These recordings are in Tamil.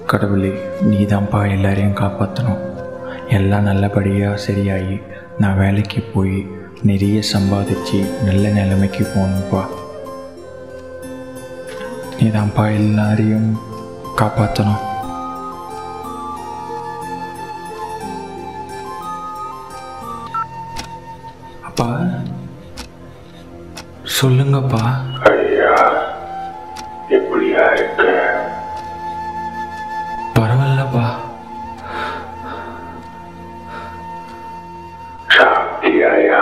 கடவுளே நீதான்ப்பா எல்லாரையும் காப்பாற்றணும் எல்லாம் நல்லபடியாக சரியாகி நான் வேலைக்கு போய் நிறைய சம்பாதிச்சு நல்ல நிலைமைக்கு போகணும்ப்பா நீதான்ப்பா எல்லாரையும் காப்பாற்றணும் அப்பா சொல்லுங்கப்பா ஐயா எப்படியா இருக்க பரவாயில்லப்பா சாப்பிட்டியாயா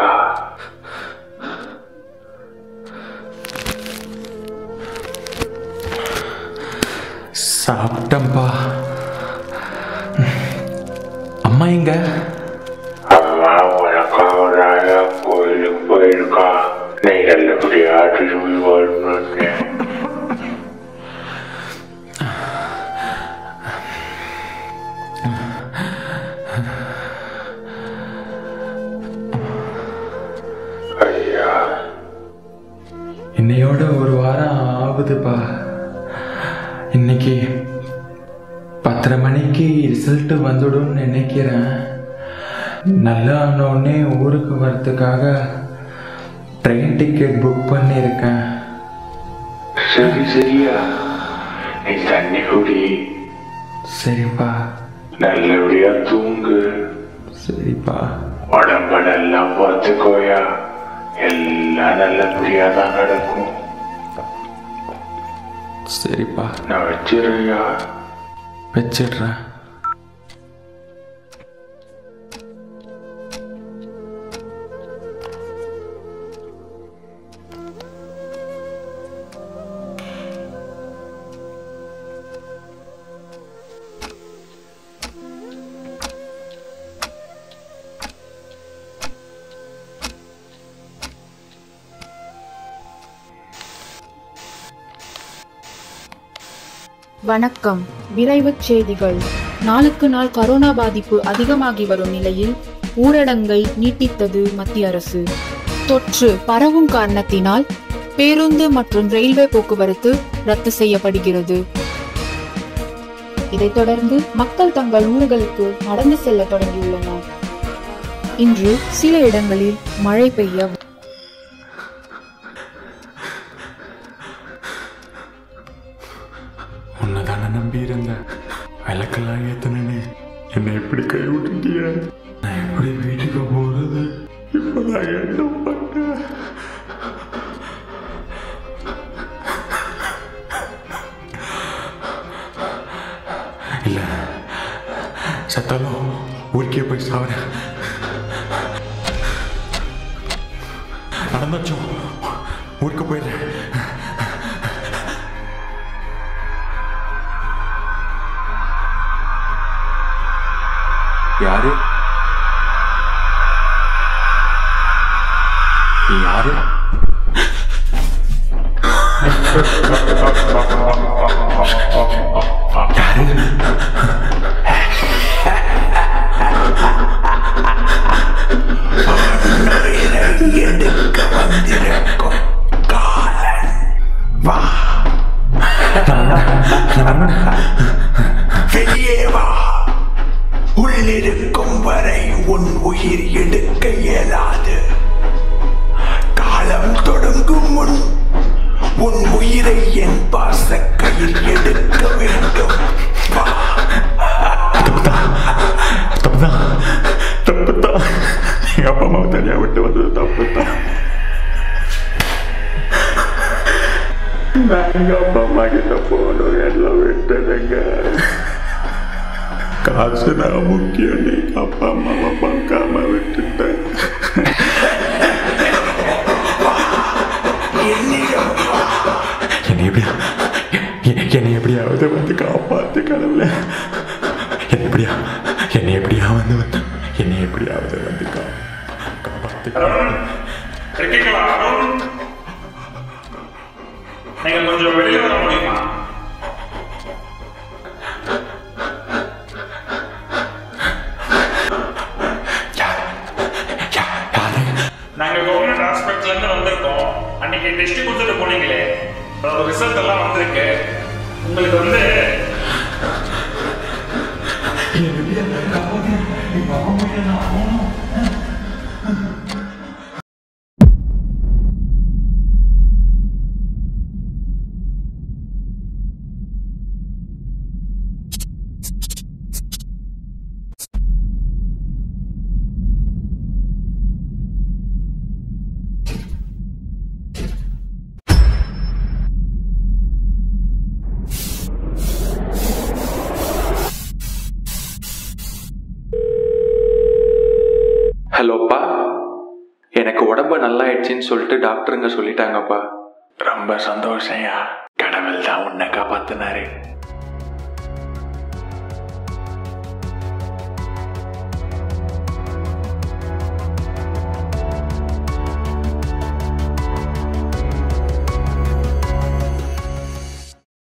சாப்பிட்டேன்ப்பா அம்மா எங்க அம்மா உனக்காக கோயிலுக்கு போயிருக்கா நீ நல்லபடியா திரும்பி வரணும்னு ஐயா இன்னையோட ஒரு வாரம் ஆகுதுப்பா இன்னைக்கு பத்தரை மணிக்கு ரிசல்ட்டு வந்துடும்னு நினைக்கிறேன் நல்லா ஆனோடனே ஊருக்கு வர்றதுக்காக ட்ரெயின் டிக்கெட் புக் பண்ணியிருக்கேன் சரி சரியா நீ தண்ணி குடி சரிப்பா நல்லபடியா தூங்கு சரிப்பா உடம்ப நல்லா பார்த்துக்கோயா எல்லாம் நல்லபடியா தான் நடக்கும் சரிப்பா நான் வச்சிருயா வச்சிடுறேன் வணக்கம் விரைவுச் செய்திகள் நாளுக்கு நாள் கரோனா பாதிப்பு அதிகமாகி வரும் நிலையில் ஊரடங்கை நீட்டித்தது மத்திய அரசு தொற்று பரவும் காரணத்தினால் பேருந்து மற்றும் ரயில்வே போக்குவரத்து ரத்து செய்யப்படுகிறது இதைத் தொடர்ந்து மக்கள் தங்கள் ஊர்களுக்கு நடந்து செல்ல தொடங்கியுள்ளனர் இன்று சில இடங்களில் மழை பெய்ய உன்னை தானே நம்பி இருந்தேன் விளக்கெல்லாம் ஏத்தனே என்னை எப்படி கை விட்டுட்டிய நான் எப்படி வீட்டுக்கு போறது இப்போ நான் என்ன பண்ண இல்ல சத்தாலும் ஊருக்கே போய் சாவறேன் நடந்தாச்சும் ஊருக்கு போயிடுறேன் யாரு நீ யாரு யாரு எடுக்க வந்திருக்கும் காலன் வா வெளியே வா உள்ளிருக்கும் வரை உன் உயிர் எடுக்க இயலாது காலம் தொடங்கும் முன் உன் உயிரை என் பாச கையில் எடுக்க வேண்டும் வா தப்புதான் தப்புதான் எங்க அப்பா அம்மாவை தனியா விட்டு வந்தது தப்புதான் நான் எங்க அப்பா அம்மா கிட்ட போகணும் எல்லாம் விட்டதுங்க காசு நான் முக்கியம் நீ அப்பா அம்மாவை பார்க்காம விட்டுட்டேன் என்னிடம் வா. என்னை எப்படியா எ- என்னை எப்படியாவது வந்து காப்பாத்து கடவுள என்னை எப்படியா என்னை எப்படியா வந்து வந்து என்னை எப்படியாவது வந்து கா காப்பாத்து இருக்கீங்களா அருண் நீங்க கொஞ்சம் வெளியே வர முடியுமா யார் யார் யாரு நாங்க கவர்மெண்ட் ஹாஸ்பிட்டல்ல இருந்து வந்திருக்கோம் அன்னைக்கு டெஸ்ட் கொடுத்துட்டு போனீங்களே அதோட ரிசல்ட் எல்லாம் வந்திருக்கு உங்களுக்கு வந்து ஹலோப்பா எனக்கு உடம்பு நல்லாயிடுச்சின்னு சொல்லிட்டு டாக்டருங்க சொல்லிட்டாங்கப்பா ரொம்ப சந்தோஷம்யா கடவுள் தான் உன்னை காப்பாத்தினாரு